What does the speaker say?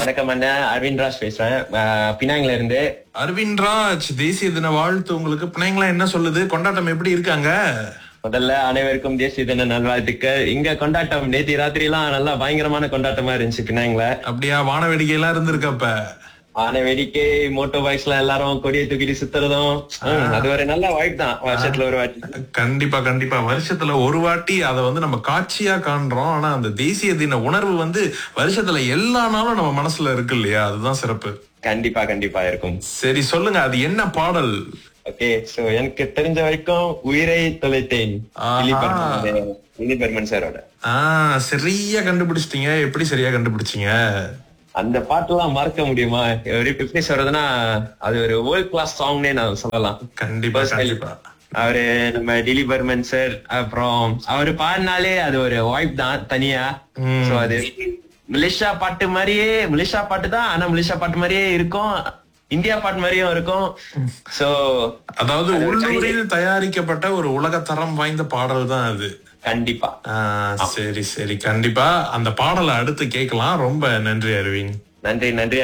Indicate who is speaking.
Speaker 1: வணக்கம் அண்ணா அரவிந்த் ராஜ் பேசுறேன் அஹ், பினாங்ல இருந்து
Speaker 2: அரவிந்த் ராஜ் தேசிய தின வாழ்த்து உங்களுக்கு பிள்ளைங்களா என்ன சொல்லுது கொண்டாட்டம் எப்படி இருக்காங்க
Speaker 1: முதல்ல அனைவருக்கும் தேசிய தின நல்வாழ்த்துக்கள் இங்க கொண்டாட்டம் நேத்தி ராத்திரி எல்லாம் நல்லா பயங்கரமான கொண்டாட்டமா இருந்துச்சு பினாங்ல
Speaker 2: அப்படியா வான வேடிக்கை எல்லாம் இருந்திருக்கப்ப
Speaker 1: ஆன வேடிக்கை மோட்டோ பைக்ஸ்ல எல்லாரும் கொடியை தூக்கிட்டு சுத்துறதும் ஹம், அது ஒரு நல்ல வாய்ப்பு தான் வருஷத்துல ஒரு வாட்டி
Speaker 2: கண்டிப்பா கண்டிப்பா வருஷத்துல ஒரு வாட்டி அதை வந்து நம்ம காட்சியா காண்றோம் ஆனா அந்த தேசிய தின உணர்வு வந்து வருஷத்துல எல்லா நாளும் நம்ம மனசுல இருக்கு இல்லையா அதுதான் சிறப்பு
Speaker 1: கண்டிப்பா கண்டிப்பா இருக்கும்
Speaker 2: சரி சொல்லுங்க அது என்ன பாடல்
Speaker 1: ஓகே சோ எனக்கு தெரிஞ்ச வரைக்கும் உயிரை தொலைத்தேன்
Speaker 2: ஆஹா.
Speaker 1: திலீப் பர்மன் திலீப் பர்மன் சாரோட
Speaker 2: ஆஹ் சரியா கண்டுபிடிச்சிட்டீங்க எப்படி சரியா கண்டுபிடிச்சீங்க
Speaker 1: அந்த பாட்டெல்லாம் மறக்க முடியுமா ஒரு எப்படி சொல்றதுன்னா அது ஒரு வேர்ல்ட் கிளாஸ் சாங்னே நான் சொல்லலாம்
Speaker 2: கண்டிப்பா
Speaker 1: Personally.
Speaker 2: கண்டிப்பா
Speaker 1: அவரு நம்ம திலீப் பர்மன் சார் அப்புறம் அவரு பாடினாலே அது ஒரு வாய்ப் தான் தனியா
Speaker 2: ம்.
Speaker 1: சோ அது மலேசியா பாட்டு மாதிரியே மலேசியா பாட்டு தான் ஆனா மலேசியா பாட்டு மாதிரியே இருக்கும் இந்தியா பாட்டு மாதிரியும் இருக்கும் சோ
Speaker 2: அதாவது
Speaker 1: அது ஒரு
Speaker 2: உள்ளூரில் தயாரிக்கப்பட்ட ஒரு உலகத்தரம் வாய்ந்த பாடல் தான் அது
Speaker 1: கண்டிப்பா
Speaker 2: ஆஹ் சரி சரி கண்டிப்பா அந்த பாடலை அடுத்து கேட்கலாம் ரொம்ப நன்றி அரவிந்த்
Speaker 1: நன்றி நன்றி